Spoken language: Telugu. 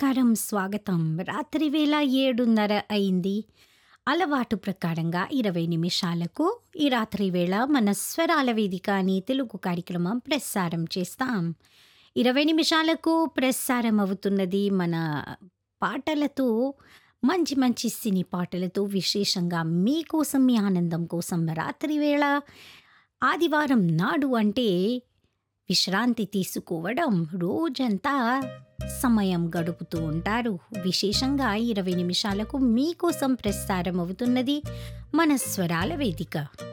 నమస్కారం స్వాగతం రాత్రి వేళ ఏడున్నర అయింది అలవాటు ప్రకారంగా ఇరవై నిమిషాలకు ఈ రాత్రి వేళ మన స్వరాల వేదిక అని తెలుగు కార్యక్రమం ప్రసారం చేస్తాం ఇరవై నిమిషాలకు ప్రసారం అవుతున్నది మన పాటలతో మంచి మంచి సినీ పాటలతో విశేషంగా మీకోసం మీ ఆనందం కోసం రాత్రి వేళ ఆదివారం నాడు అంటే విశ్రాంతి తీసుకోవడం రోజంతా సమయం గడుపుతూ ఉంటారు విశేషంగా ఇరవై నిమిషాలకు మీకోసం ప్రసారం అవుతున్నది మన స్వరాల వేదిక